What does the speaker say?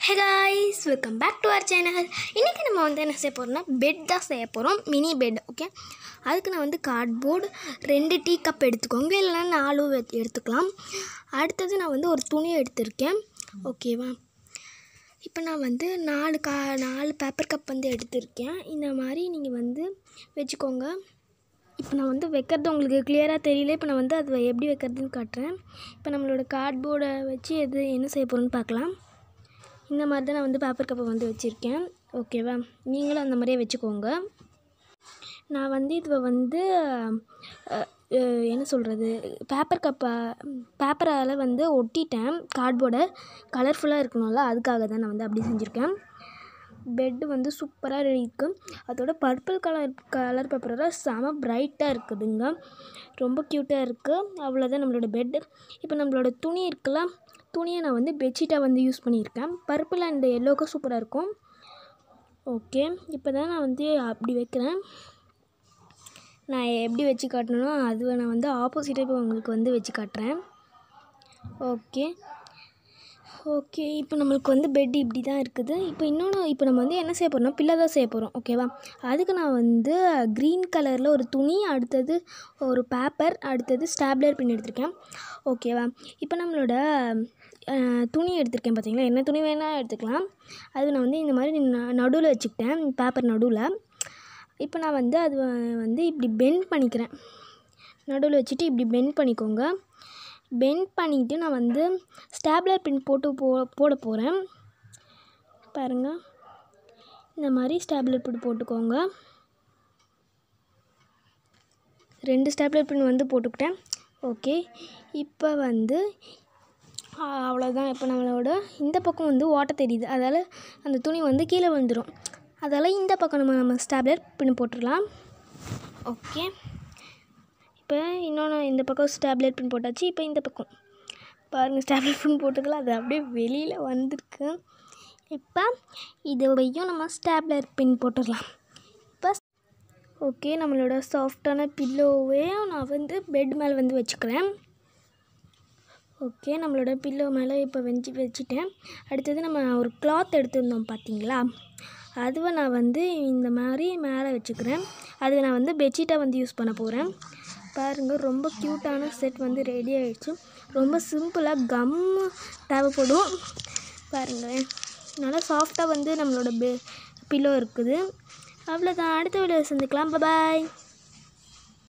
hey guys welcome back to our channel இன்றைக்கி நம்ம வந்து என்ன செய்ய போகிறோம்னா பெட் தான் செய்ய போகிறோம் மினி பெட் ஓகே அதுக்கு நான் வந்து கார்ட்போர்டு ரெண்டு டீ கப் எடுத்துக்கோங்க இல்லைன்னா நாலு வெ- எடுத்துக்கலாம் அடுத்தது நான் வந்து ஒரு துணி எடுத்திருக்கேன் ஓகேவா இப்போ நான் வந்து நாலு கா நாலு பேப்பர் கப் வந்து எடுத்திருக்கேன் இந்த மாதிரி நீங்கள் வந்து வச்சுக்கோங்க இப்போ நான் வந்து வைக்கிறது உங்களுக்கு கிளியராக தெரியல இப்போ நான் வந்து அது எப்படி வைக்கிறதுன்னு காட்டுறேன் இப்போ நம்மளோட கார்ட்போர்டை வச்சு எது என்ன செய்ய போகிறோன்னு பார்க்கலாம் இந்த மாதிரி தான் நான் வந்து பேப்பர் கப்பை வந்து வச்சுருக்கேன் ஓகேவா நீங்களும் அந்த மாதிரியே வச்சுக்கோங்க நான் வந்து இதில் வந்து அஹ், அஹ், என்ன சொல்கிறது பேப்பர் கப்பை பேப்பரால் வந்து ஒட்டிட்டேன் கார்ட்போர்டை கலர்ஃபுல்லாக இருக்கணும்ல அதுக்காக தான் நான் வந்து அப்படி செஞ்சுருக்கேன் பெட்டு வந்து சூப்பராக ரெடி இருக்குது அதோட பர்பிள் கலர் கலர் பேப்பரோட செம பிரைட்டாக இருக்குதுங்க ரொம்ப க்யூட்டாக இருக்குது அவ்வளோதான் நம்மளோட பெட்டு இப்போ நம்மளோட துணி இருக்குல்ல துணியை நான் வந்து பெட்ஷீட்டாக வந்து யூஸ் பண்ணியிருக்கேன் பர்பிள் அண்ட் எல்லோவுக்கு சூப்பராக இருக்கும் ஓகே இப்போ தான் நான் வந்து அப்படி வைக்கிறேன் நான் எப்படி வச்சு காட்டணும்னா அது நான் வந்து ஆப்போசிட்டாக இப்போ உங்களுக்கு வந்து வச்சு காட்டுறேன் ஓகே ஓகே இப்போ நம்மளுக்கு வந்து பெட் இப்படி தான் இருக்குது இப்போ இன்னொன்று இப்போ நம்ம வந்து என்ன செய்ய போகிறோம்னா பில்லோ தான் செய்ய போகிறோம் ஓகேவா அதுக்கு நான் வந்து க்ரீன் கலரில் ஒரு துணி அடுத்தது ஒரு பேப்பர் அடுத்தது ஸ்டாப்லர் பின் எடுத்திருக்கேன் ஓகேவா இப்போ நம்மளோட அஹ், துணி எடுத்திருக்கேன் பார்த்தீங்களா என்ன துணி வேணால் எடுத்துக்கலாம் அது நான் வந்து இந்த மாதிரி நடுவில் வச்சுக்கிட்டேன் பேப்பர் நடுவில் இப்போ நான் வந்து அது வ- வந்து இப்படி பெண்ட் பண்ணிக்கிறேன் நடுவில் வச்சுட்டு இப்படி பெண்ட் பண்ணிக்கோங்க பெண்ட் பண்ணிக்கிட்டு நான் வந்து ஸ்டாப்லர் பின் போட்டு போ போட போகிறேன் பாருங்கள் இந்த மாதிரி ஸ்டாப்லர் பின் போட்டுக்கோங்க ரெண்டு ஸ்டாப்லர் பின் வந்து போட்டுக்கிட்டேன் ஓகே இப்போ வந்து ஆ, அவ்வளோதான் இப்போ நம்மளோட இந்த பக்கம் வந்து ஓட்டை தெரியுது அதால் அந்த துணி வந்து கீழே விழுந்துடும் அதால் இந்த பக்கம் நம்ம நம்ம ஸ்டாப்லர் பின் போட்டுடலாம் ஓகே இப்போ இன்னொன்று இந்த பக்கம் ஸ்டாப்லர் பின் போட்டாச்சு இப்போ இந்த பக்கம் பாருங்கள் ஸ்டாப்லர் பின் போட்டதில் அது அப்படியே வெளியில் வந்திருக்கு இப்போ இதோடையும் நம்ம ஸ்டாப்லர் பின் போட்டுடலாம் இப்போ ஓகே நம்மளோட சாஃப்டான பில்லோவே நான் வந்து பெட் மேலே வந்து வச்சுக்கிறேன் ஓகே நம்மளோட பில்லோ மேலே இப்போ வெஞ்சு வச்சுட்டேன் அடுத்தது நம்ம ஒரு கிளாத் எடுத்திருந்தோம் பார்த்தீங்களா அதுவை நான் வந்து இந்த மாதிரி மேலே வச்சுக்கிறேன் அது நான் வந்து பெட்ஷீட்டாக வந்து யூஸ் பண்ண போகிறேன் பாருங்கள் ரொம்ப க்யூட்டான செட் வந்து ரெடி ஆயிடுச்சு ரொம்ப சிம்பிளாக கம்மு தேவைப்படும் பாருங்கள் நல்லா சாஃப்டாக வந்து நம்மளோட பெ பில்லோ இருக்குது அவ்வளோதான் அடுத்த வீடியோ சந்திக்கலாம் பாய்